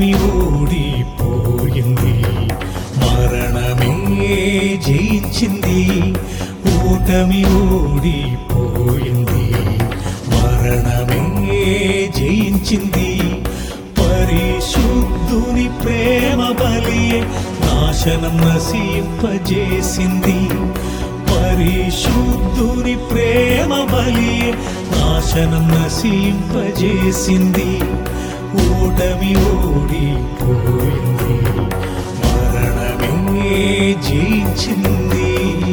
ఓటమి ఓడిపోయింది మరణమే జయించింది ఓటమి ఓడిపోయింది మరణమే జయించింది పరిశుద్ధుని ప్రేమ బలియే నాశనం నశింపజేసింది పరిశుద్ధుని ప్రేమ బలియే నాశనం నశింపజేసింది ఓటమి ఓడిపోయింది మరణమే జయించింది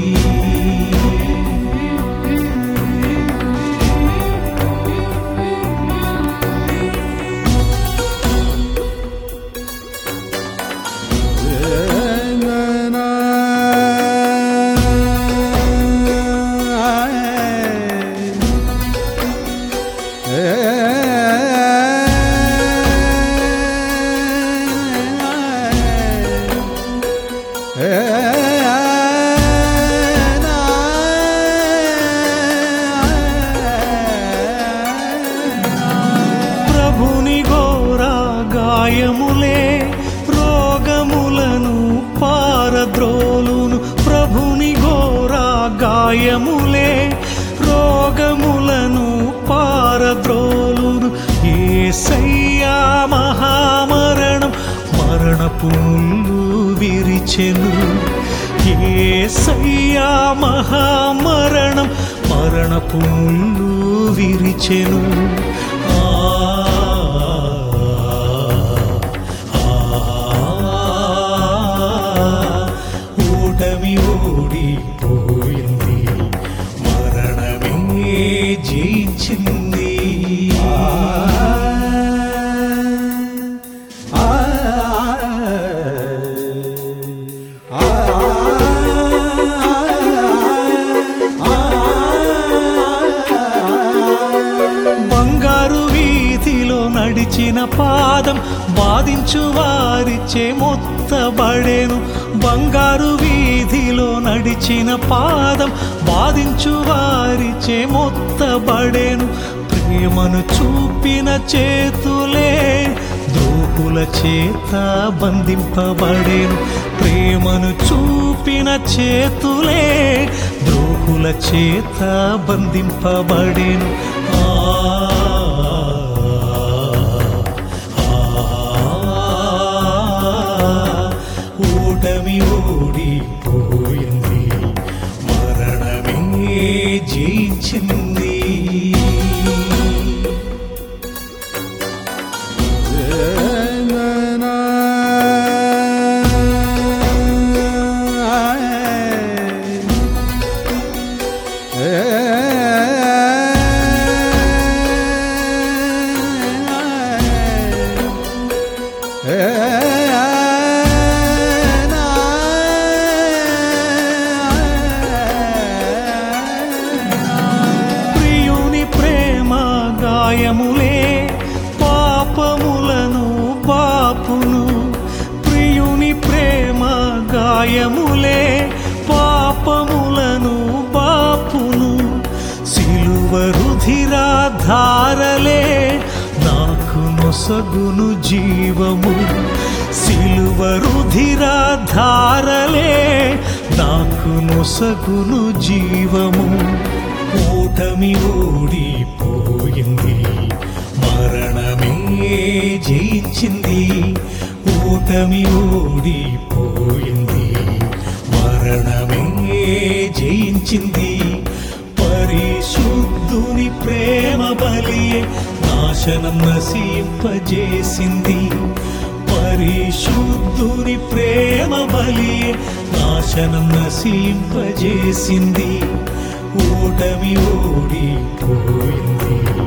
ప్రభుని ఘోరా గాయములే రోగములను పారద్రోలును ప్రభుని ఘోరా గాయములే రోగములను పారద్రోలును ఏసయ్యా మహామరణం మరణపు ముళ్ళు విరిచెను ఏసయ్యా మహామరణం మరణపు ముళ్ళు విరిచెను ఆ ఓటమి ఓడిపోయింది మరణమే జయించింది బంగారు వీధిలో నడిచిన పాదం బాధించు వారిచే మొత్తబడేను బంగారు వీధిలో నడిచిన పాదం బాధించు వారిచే మొత్తబడేను ప్రేమను చూపిన చేతులే ద్రోహుల చేత బంధింపబడేను ప్రేమను చూపిన చేతులే ద్రోహుల చేత బంధింపబడేను ఆ ఓటమి ఓడిపోయింది మరణమే జయించింది ప్రియుని ప్రేమ గాయములే పాపములను బాపును ప్రియుని ప్రేమ గాయములే పాపములను బాపును సిలువ రుధిరాధారలే నాకు నొసగును జీవము సిలువ రుధిరాధారలే నాకు నొసగును జీవము ఓటమి ఓడిపోయింది మరణమే జయించింది ఓటమి ఓడిపోయింది మరణమే జయించింది పరిశుద్ధుని ప్రేమ బలియే నాశనం నశింపజేసింది పరిశుద్ధుని ప్రేమ బలియే నాశనం నశింపజేసింది ఓటమి ఓడిపోయింది